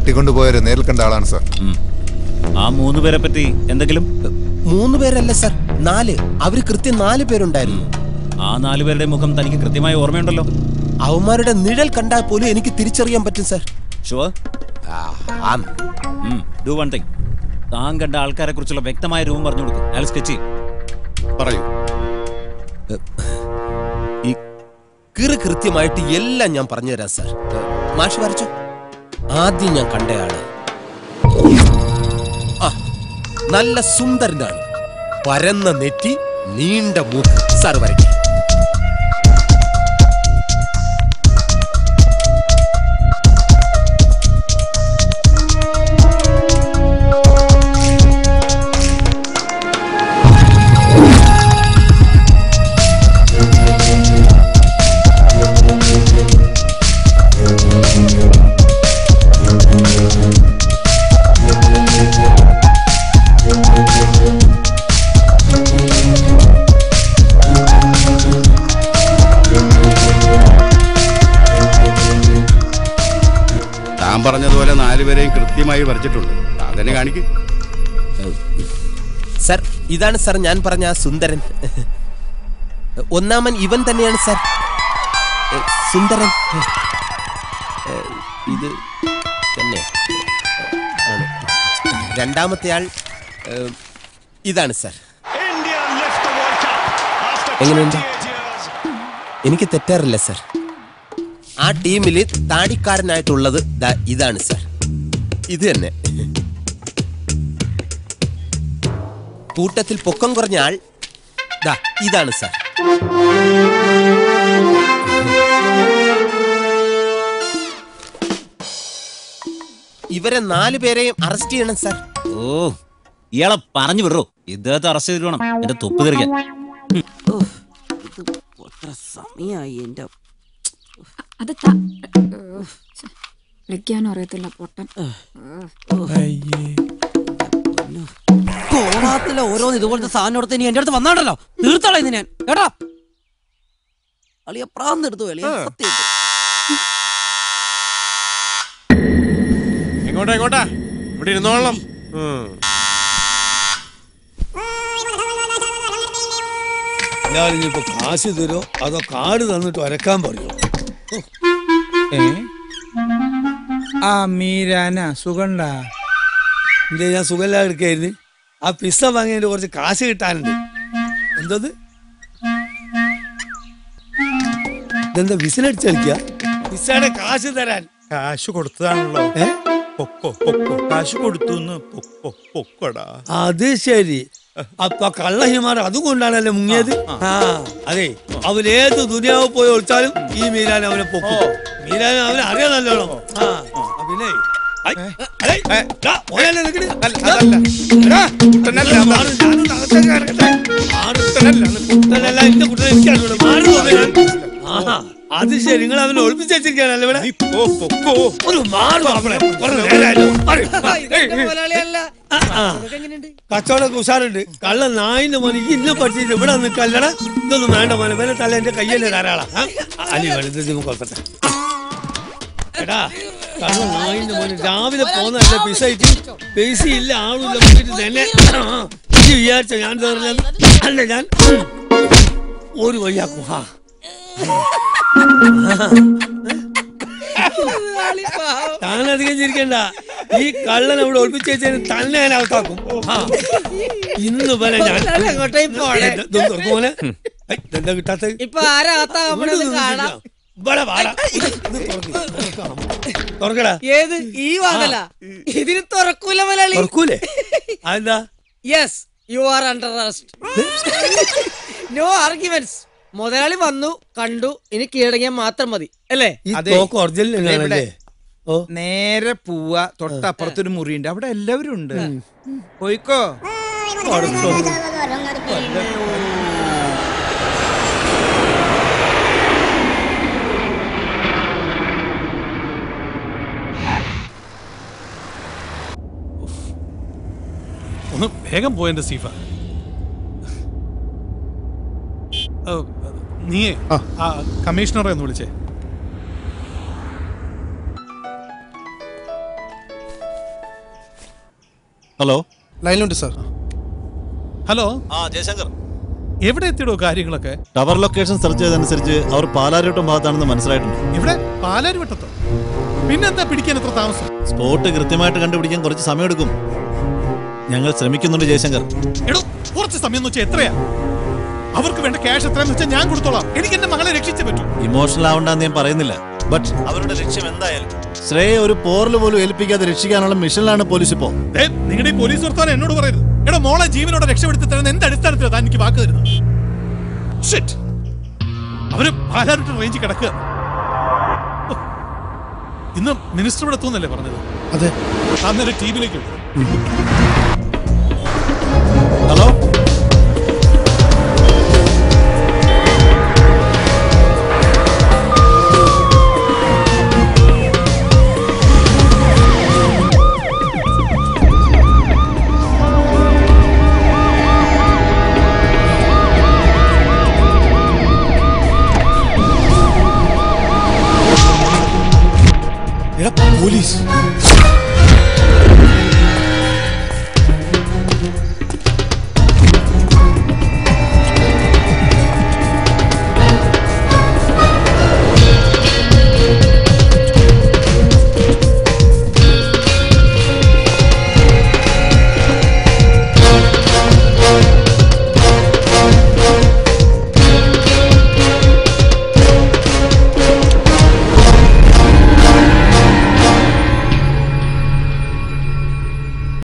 തട്ടിക്കൊണ്ടുപോയവരെ നേരിൽ കണ്ട ആളാണ് സാർ ആ മൂന്ന് പേരെ പറ്റി എന്തെങ്കിലും മൂന്ന് പേരല്ല സർ നാല് അവര് കൃത്യം നാല് പേരുണ്ടായിരുന്നു ആ നാലു പേരുടെ മുഖം തനിക്ക് കൃത്യമായി ഓർമ്മയുണ്ടല്ലോ അവന്മാരുടെ നിഴൽ കണ്ടാൽ പോലും എനിക്ക് തിരിച്ചറിയാൻ പറ്റും sir sure do one thing താൻ കണ്ട ആൾക്കാരെ കുറിച്ചുള്ള വ്യക്തമായ രൂപം പറഞ്ഞു കൊടുക്കും അയാൾ സ്കെച്ച് പറയൂ ഈ കിറ് കൃത്യമായിട്ട് എല്ലാം ഞാൻ പറഞ്ഞു തരാം സർ മാഷ് വരച്ചോ ആദ്യം ഞാൻ കണ്ടയാള് ആ നല്ല സുന്ദരനാണ് പരന്ന നെറ്റി നീണ്ട മൂക്ക് സാർ വരയ്ക്കും താൻ പറഞ്ഞതുപോലെ നാലുപേരെയും കൃത്യമായി വരച്ചിട്ടുണ്ട് താൻ തന്നെ കാണിക്കും സർ ഇതാണ് സർ ഞാൻ പറഞ്ഞ ആ സുന്ദരൻ ഒന്നാമൻ ഇവൻ തന്നെയാണ് സർ ഏ, സുന്ദരൻ ഏ, ഇത് തന്നെ ആണ് രണ്ടാമത്തെ ആൾ ഏ, ഇതാണ് സർ എങ്ങനെയുണ്ട് എനിക്ക് തെറ്റാറില്ല സർ ആ ടീമിൽ താടിക്കാരനായിട്ടുള്ളത് ദാ ഇതാണ് സർ ഇത് തന്നെ കൂട്ടത്തിൽ പൊക്കം കുറഞ്ഞ ആൾ ദാ ഇതാണ് സാർ ഇവരെ നാല് പേരെയും അറസ്റ്റ് ചെയ്യണം സാർ ഓ ഇയാളെ പറഞ്ഞു വിടറോ ഇദ്ദേഹത്തെ അറസ്റ്റ് ചെയ്തിട്ട് വേണം എന്റെ തൊപ്പ് തെറിക്കാൻ സമയായി എന്റെ അത് ത- ഛെ, വിളിക്കാനും അറിയത്തില്ല പൊട്ടൻ കോണാത്തിലെ ഓരോന്ന് ഇതുപോലത്തെ സാധനം എടുത്ത് ഇനി എന്റെ അടുത്ത് വന്നാണ്ടല്ലോ തീർത്തോളാം ഇന്ന് ഞാൻ കേട്ടോ അളിയ പ്രാന്ത് എടുത്തു അളിയ സത്യം എങ്ങോട്ടാ എങ്ങോട്ടാ ഇവിടെ ഇരുന്നോളണം ഞാനിപ്പോ കാശ് തരോ അതോ കാർഡ് തന്നിട്ട് വരക്കാൻ പറയോ ഏ ആ മീരാന സുഗണ്ട എന്തേ ഞാൻ സുഖമില്ലാതെ എടുക്കായിരുന്നു ആ പിസ്സ വാങ്ങിയതിന്റെ കുറച്ച് കാശ് കിട്ടാനുണ്ട് എന്തത് ഇതെന്താ വിസിലടിച്ച് കളിക്കുക പിസ്സയുടെ കാശ് തരാൻ കാശ് കൊടുത്തതാണല്ലോ പൊക്കോ പൊക്കോ കാശ് കൊടുത്തു പൊക്കോ പൊക്കോടാ അത് ശരി അപ്പൊ കള്ളഹിമാർ അതുകൊണ്ടാണല്ലേ മുങ്ങിയത് ആ അതെ അവൻ ഏത് ദുനിയാവ് പോയി ഒളിച്ചാലും ഈ മീരാൻ അവനെ പൊക്കും മീരാൻ അവനെ അറിയാൻ നല്ലോണം ആ ആ, പിന്നെ ഐ, അടേ, ദാ, ഓനല്ലേ നിക്കണ്? ദാ, എടാ, മാറ്, ഞാനൊന്ന് അകത്തേക്ക് കടക്കട്ടെ. മാറ്, കുട്ടനല്ല, എന്റെ കുട്ടനെ എനിക്കറിഞ്ഞൂടാ. മാറ് നോക്ക് ഞാൻ. ആഹാ, അത് ശരി നിങ്ങൾ അവനെ ഒളിപ്പിച്ച് വെച്ചിരിക്കാനല്ലേ ഇവിടെ ഒരു മാറ് മാപ്പിളെ. കുറെ നേരായല്ലോ. മാറ്. ആ, ആ. കച്ചവടമൊക്കെ ഉഷാറുണ്ട് കള്ള നായിന്റെ മോനെ ഈ ഇന്നെ പഠിച്ചിട്ട് ഇവിടെ നിൽക്കല്ലട ഇതൊന്നും വേണ്ട മോനെ വേറെ തല എന്റെ കയ്യല്ലേ ധാരാളാ ആ? അലി വെളുതെ കൊടുക്കട്ടെ എടാ കള്ള നായിന്റെ മോനെ രാവിലെ പോന്നല്ല പിസ ആയിട്ട് പൈസ ഇല്ല ആളുമില്ല നോക്കിട്ട് തന്നെ ആ, ഈ വിചാരിച്ച ഞാൻ തീർന്നത് അല്ല ഞാൻ ഉം, ഒരു വഴിയാക്കും ഹാ താനധികം ചിരിക്കണ്ട ഈ കള്ളൻ അവിടെ ഒളിപ്പിച്ച് വെച്ചതിന് തന്നെ ഞാൻ അകത്താക്കും ആ. ഇന്ന് പോലെ ഞാൻ അങ്ങോട്ടേക്ക് പോണേ. ഏ, ഇതൊന്ന് തുറക്ക് മോനെ. ഐ, ഇതെന്താ കിട്ടാത്ത ഇപ്പൊ ആരാ നമ്മളത് കാണാം ഇവിടെ വാടാ ഇത് തുറക്ക്. തുറക്കാം. തുറക്കടാ ഏത് ഈ വാങ്ങല ഇതിന് തുറക്കൂല മലയാളി തുറക്കൂലേ അതെന്താ yes you are under arrest no arguments മുതലാളി വന്നു കണ്ടു ഇനി കീഴടങ്ങിയാൽ മാത്രം മതി അല്ലേ ഈ തോക്ക് ഒറിജിനൽ തന്നെയാണല്ലേ ഓ നേരെ പോവാ തൊട്ടപ്പുറത്തൊരു മുറിയുണ്ട് അവിടെ എല്ലാവരും ഉണ്ട് പോയിക്കോ ഒന്ന് വേഗം പോയെന്റെ സ്റ്റീഫ ഓ, നീയേ ആ കമ്മീഷണറെ ഒന്ന് വിളിച്ചേ ഹലോ ലൈനിലുണ്ട് സാർ ഹലോ ആ ജയശങ്കർ എവിടെ എത്തിയിടോ കാര്യങ്ങളൊക്കെ ടവർ ലൊക്കേഷൻ സെർച്ച് ചെയ്തതനുസരിച്ച് അവർ പാലാരിവട്ടം ഭാഗത്താണെന്ന് മനസ്സിലായിട്ടുണ്ട് ഇവിടെ പാലാരിവട്ടത്തോ പിന്നെന്താ പിടിക്കാൻ എത്ര താമസം സ്പോട്ട് കൃത്യമായിട്ട് കണ്ടുപിടിക്കാൻ കുറച്ച് സമയമെടുക്കും ഞങ്ങൾ ശ്രമിക്കുന്നുണ്ട് ജയശങ്കർ എടോ കുറച്ച് സമയം എന്ന് വെച്ചാൽ എത്രയാ അവർക്ക് വേണ്ട ക്യാഷ് എത്രയാന്ന് വെച്ചാൽ ഞാൻ കൊടുത്തോളാം എനിക്ക് എന്റെ മകളെ രക്ഷിച്ചേ പറ്റൂ ഇമോഷണൽ ആവണ്ടെന്ന് ഞാൻ പറയുന്നില്ല ബട്ട് അവരുടെ ലക്ഷ്യം എന്തായാലും ശ്രേയെ ഒരു പോറിൽ പോലും ഏൽപ്പിക്കാതെ രക്ഷിക്കാനുള്ള മിഷനിലാണ് പോലീസ് ഇപ്പോ ദേ, നിങ്ങളുടെ ഈ പോലീസ് വർത്താനം എന്നോട് പറയരുത് എടോ മോളെ ജീവനോടെ രക്ഷപ്പെടുത്തി തരുന്ന എന്ത് അടിസ്ഥാനത്തിലാണ് താൻ എനിക്ക് വാക്ക് തരുന്നത് Shit. അവര് പാലാരിട്ട് റേഞ്ച് കിടക്കുക ഓ. ഇന്ന് മിനിസ്റ്റർ ഇവിടെ എത്തുന്നല്ലേ പറഞ്ഞത് അതെ അന്നേരം ടീമിലേക്ക് വിടും